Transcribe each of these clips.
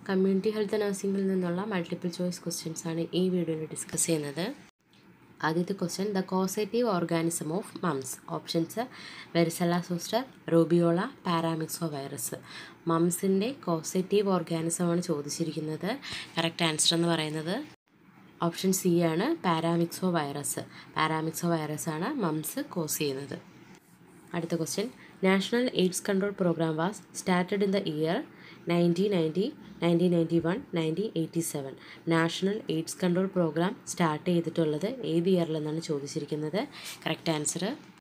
community health നഴ്സിംഗിൽ നിന്നുള്ള multiple choice questions ആണ് ഈ വീഡിയോയിൽ ഡിസ്കസ് ചെയ്യുന്നത് ആദ്യത്തെ question the causative organism of mumps options varicella zoster rubeola paramyxovirus മംസിൻ്റെ കോസേറ്റീവ് ഓർഗാനിസമാണ് ചോദിച്ചിരിക്കുന്നത് കറക്റ്റ് ആൻസർ എന്ന് പറയുന്നത് ഓപ്ഷൻ സി ആണ് പാരാമിക്സോ വൈറസ് പാരാമിക്സോ വൈറസ് ആണ് മംസ് കോസ് ചെയ്യുന്നത് അടുത്ത question national AIDS control programme was started in the year nineteen ninety nineteen ninety one nineteen eighty seven national AIDS control programme start ചെയ്തിട്ടുള്ളത് ഏത് ഇയറിലെന്നാണ് ചോദിച്ചിരിക്കുന്നത് correct answer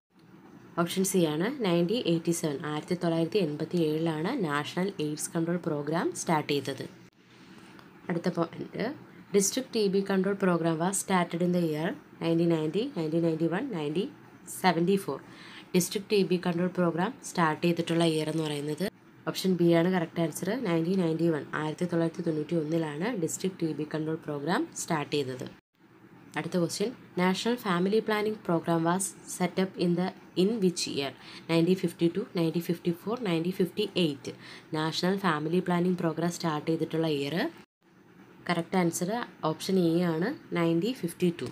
option C ആണ് nineteen eighty seven ആയിരത്തി തൊള്ളായിരത്തി എൺപത്തി ഏഴിലാണ് national AIDS control programme start ചെയ്തത് അടുത്ത point district T B control programme was started in the year nineteen ninety nineteen ninety one nineteen seventy four district T B control programme start ചെയ്തിട്ടുള്ള year എന്ന് പറയുന്നത് option B ആണ് correct answer nineteen ninety one ആയിരത്തി തൊള്ളായിരത്തി തൊണ്ണൂറ്റി ഒന്നിലാണ് district T B control programme start ചെയ്തത് അടുത്ത question national family planning programme was set up in the in which year nineteen fifty two nineteen fifty four nineteen fifty eight national family planning programme start ചെയ്തിട്ടുള്ള year correct answer option A ആണ് nineteen fifty two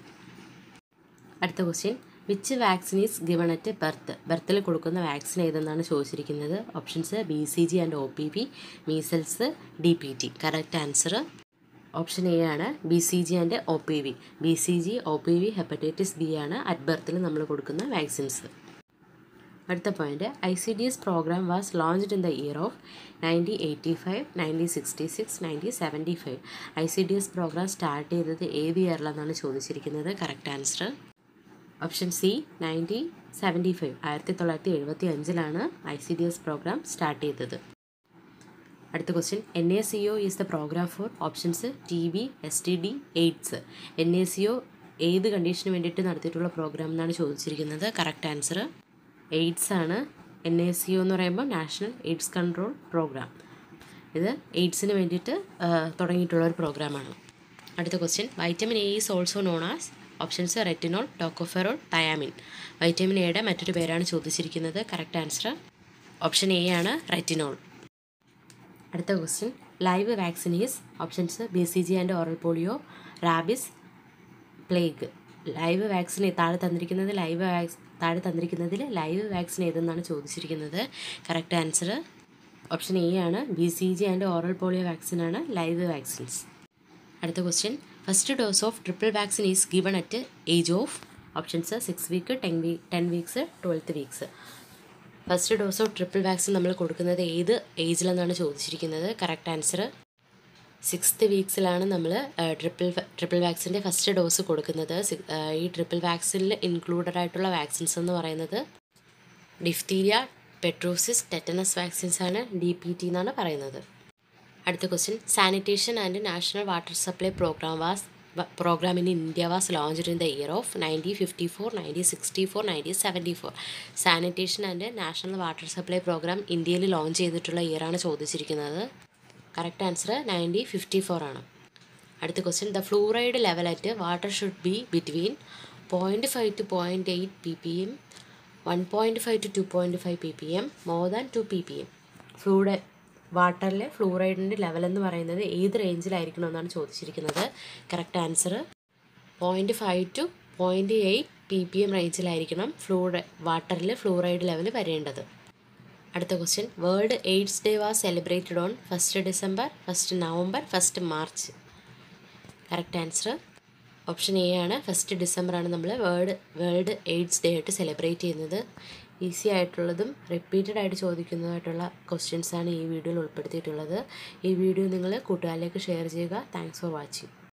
അടുത്ത question which vaccine is given at birth ബർത്തിൽ കൊടുക്കുന്ന vaccine ഏതെന്നാണ് ചോദിച്ചിരിക്കുന്നത് options B C G and O P V measles D P T correct answer option A ആണ് B C G and O P V B C G O P V hepatitis B ആണ് at ബർത്തിൽ നമ്മൾ കൊടുക്കുന്ന vaccines അടുത്ത point I C D S programme was launched in the year of nineteen eighty five nineteen sixty six nineteen seventy five I C D S programme start ചെയ്തത് ഏത് ഇയറിലെന്നാണ് ചോദിച്ചിരിക്കുന്നത് correct answer option C nineteen seventy five ആയിരത്തി തൊള്ളായിരത്തി എഴുപത്തി അഞ്ചിലാണ് I C D S programme start ചെയ്തത് അടുത്ത question N A C O is the programme for options T B S T D AIDS N A C O ഏത് കണ്ടീഷന് വേണ്ടിയിട്ട് നടത്തിയിട്ടുള്ള പ്രോഗ്രാം എന്നാണ് ചോദിച്ചിരിക്കുന്നത് കറക്റ്റ് ആൻസർ എയ്ഡ്സ് ആണ് എൻ എ സി ഒ എന്ന് പറയുമ്പോൾ നാഷണൽ എയ്ഡ്സ് കൺട്രോൾ പ്രോഗ്രാം ഇത് എയ്ഡ്സിന് വേണ്ടിയിട്ട് തുടങ്ങിയിട്ടുള്ള ഒരു പ്രോഗ്രാമാണ് അടുത്ത question vitamin A is also known as options retinol tocopherol thiamine vitamin എയുടെ മറ്റൊരു പേരാണ് ചോദിച്ചിരിക്കുന്നത് കറക്റ്റ് ആൻസർ ഓപ്ഷൻ എ ആണ് റെറ്റിനോൾ അടുത്ത question live vaccine is options B C G and oral polio rabies plague live vaccine താഴെ തന്നിരിക്കുന്നത് live wax താഴെ തന്നിരിക്കുന്നതിൽ live vaccine ഏതെന്നാണ് ചോദിച്ചിരിക്കുന്നത് കറക്റ്റ് ആൻസർ ഓപ്ഷൻ എ ആണ് B C G and oral polio വാക്സിനാണ് live vaccines അടുത്ത question first dose of triple vaccine is given at age of options six week ten wee ten weeks twelfth weeks first dose of triple vaccine നമ്മൾ കൊടുക്കുന്നത് ഏത് ഏജിലെന്നാണ് ചോദിച്ചിരിക്കുന്നത് correct answer sixth വീക്സിലാണ് നമ്മൾ triple triple വാക്സിൻ്റെ first dose കൊടുക്കുന്നത് ഈ triple വാക്സിനിൽ ഇൻക്ലൂഡഡ് ആയിട്ടുള്ള വാക്സിൻസ് എന്ന് പറയുന്നത് ഡിഫ്തീരിയ പെട്രോസിസ് ടെറ്റനസ് വാക്സിൻസ് ആണ് ഡി പി ടി എന്നാണ് പറയുന്നത് അടുത്ത question sanitation and national water supply programme was programme in India was launched in the year of nineteen fifty four nineteen sixty four nineteen seventy four sanitation and national water supply programme ഇന്ത്യയിൽ launch ചെയ്തിട്ടുള്ള ഇയറാണ് ചോദിച്ചിരിക്കുന്നത് correct answer nineteen fifty four ആണ് അടുത്ത question the fluoride level at water should be between point five two point eight P P M one point five two two point five P P M more than two P P M ഫ്ലൂഡ് വാട്ടറിലെ ഫ്ലൂറൈഡിൻ്റെ level എന്ന് പറയുന്നത് ഏത് റേഞ്ചിലായിരിക്കണം എന്നാണ് ചോദിച്ചിരിക്കുന്നത് correct answer point five two point eight P P M റേഞ്ചിലായിരിക്കണം ഫ്ലൂറ വാട്ടറിൽ ഫ്ലൂറൈഡ് ലെവൽ വരേണ്ടത് അടുത്ത question world AIDS day was celebrated on first December first November first March correct answer option A ആണ് ഫസ്റ്റ് ഡിസംബർ ആണ് നമ്മൾ world world AIDS day ആയിട്ട് celebrate ചെയ്യുന്നത് ഈസി ആയിട്ടുള്ളതും റിപ്പീറ്റഡ് ആയിട്ട് ചോദിക്കുന്നതായിട്ടുള്ള ക്വസ്റ്റ്യൻസാണ് ഈ വീഡിയോയിൽ ഉൾപ്പെടുത്തിയിട്ടുള്ളത് ഈ വീഡിയോ നിങ്ങൾ കൂട്ടുകാരിലേക്ക് ഷെയർ ചെയ്യുക താങ്ക്സ് ഫോർ വാച്ചിങ്